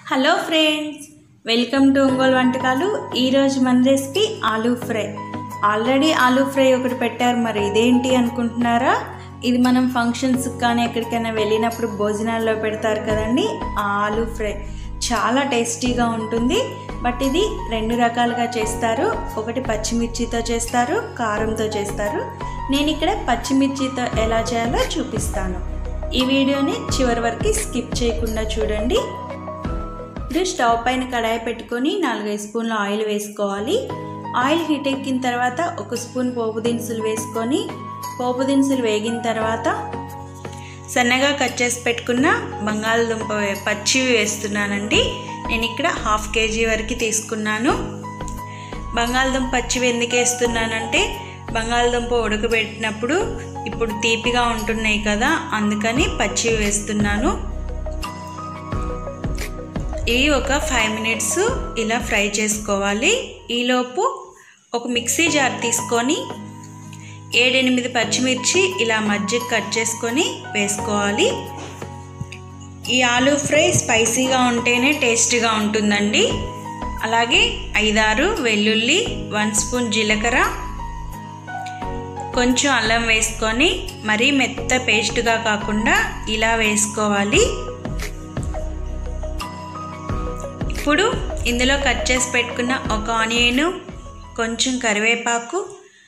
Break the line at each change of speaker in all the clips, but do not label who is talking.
hello friends welcome to Ongole వంటకాలు ఈరోజు మన recipe aloo fry already aloo fry ఒకటి పెట్టారు మరి ఇదేంటి అనుకుంటున్నారా ఇది మనం ఫంక్షన్స్ కానీ ఎక్కడికైనా వెళ్ళినప్పుడు భోజనాల్లో పెడతారు కదండి ఆ ఆలూ ఫ్రై చాలా టేస్టీగా ఉంటుంది బట్ ఇది రెండు రకాలుగా చేస్తారు ఒకటి పచ్చిమిర్చితో చేస్తారు కారంతో చేస్తారు నేను ఇక్కడ పచ్చిమిర్చితో ఎలా చేయాలో చూపిస్తాను ఈ వీడియోని చివరి వరకు స్కిప్ చేయకుండా చూడండి ఇప్పుడు స్టవ్ పైన కడాయి పెట్టుకొని నాలుగైదు స్పూన్ల ఆయిల్ వేసుకోవాలి ఆయిల్ హీట్ ఎక్కిన తర్వాత ఒక స్పూన్ పోపు దినుసులు వేసుకొని పోపు దినుసులు వేగిన తర్వాత సన్నగా కట్ చేసి పెట్టుకున్న బంగాళదుంప వే- పచ్చివి వేస్తున్నానండి నేను ఇక్కడ హాఫ్ కేజీ వరకు తీసుకున్నాను బంగాళదుంప పచ్చివి ఎందుకు వేస్తున్నానంటే బంగాళదుంప ఉడకబెట్టినప్పుడు ఇప్పుడు తీపిగా ఉంటున్నాయి కదా అందుకని పచ్చివి వేస్తున్నాను ఇవి ఒక ఫైవ్ మినిట్స్ ఇలా ఫ్రై చేసుకోవాలి ఈలోపు ఒక మిక్సీ జార్ తీసుకొని ఏడెనిమిది పచ్చిమిర్చి ఇలా మధ్య కట్ చేసుకొని వేసుకోవాలి ఈ ఆలూ ఫ్రై స్పైసీగా ఉంటేనే టేస్టీగా ఉంటుందండి అలాగే ఐదారు వెల్లుల్లి వన్ స్పూన్ జీలకర్ర కొంచెం అల్లం వేసుకొని మరీ మెత్త పేస్ట్గా కాకుండా ఇలా వేసుకోవాలి ఇప్పుడు ఇందులో కట్ చేసి పెట్టుకున్న ఒక ఆనియన్ కొంచెం కరివేపాకు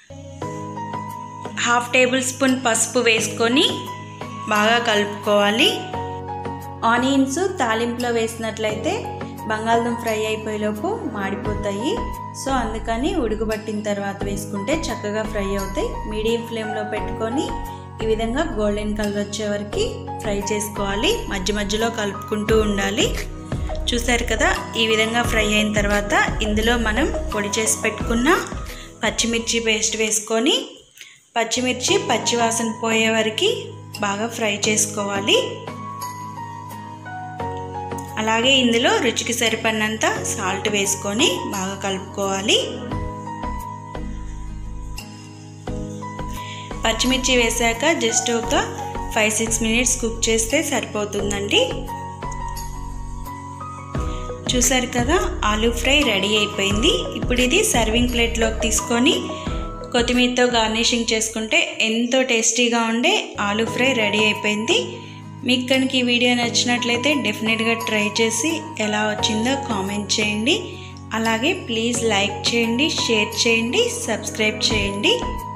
హాఫ్ టేబుల్ స్పూన్ పసుపు వేసుకొని బాగా కలుపుకోవాలి ఆనియన్స్ తాలింపులో వేసినట్లయితే బంగాళదుంప ఫ్రై అయిపోయేలోపు మాడిపోతాయి సో అందుకని ఉడుకుబట్టిన తర్వాత వేసుకుంటే చక్కగా ఫ్రై అవుతాయి మీడియం ఫ్లేమ్లో పెట్టుకొని ఈ విధంగా గోల్డెన్ కలర్ వచ్చే వరకు ఫ్రై చేసుకోవాలి మధ్య మధ్యలో కలుపుకుంటూ ఉండాలి చూసారు కదా ఈ విధంగా ఫ్రై అయిన తర్వాత ఇందులో మనం పొడి చేసి పెట్టుకున్న పచ్చిమిర్చి పేస్ట్ వేసుకొని పచ్చిమిర్చి పచ్చివాసన పోయే వరకు బాగా ఫ్రై చేసుకోవాలి అలాగే ఇందులో రుచికి సరిపడినంత సాల్ట్ వేసుకొని బాగా కలుపుకోవాలి పచ్చిమిర్చి వేసాక జస్ట్ ఒక ఫైవ్ సిక్స్ మినిట్స్ కుక్ చేస్తే సరిపోతుందండి చూసారు కదా ఆలూ ఫ్రై రెడీ అయిపోయింది ఇప్పుడు ఇది సర్వింగ్ ప్లేట్లోకి తీసుకొని కొత్తిమీరతో గార్నిషింగ్ చేసుకుంటే ఎంతో టేస్టీగా ఉండే ఆలూ ఫ్రై రెడీ అయిపోయింది మీకు కనుక ఈ వీడియో నచ్చినట్లయితే డెఫినెట్గా ట్రై చేసి ఎలా వచ్చిందో కామెంట్ చేయండి అలాగే ప్లీజ్ లైక్ చేయండి షేర్ చేయండి సబ్స్క్రైబ్ చేయండి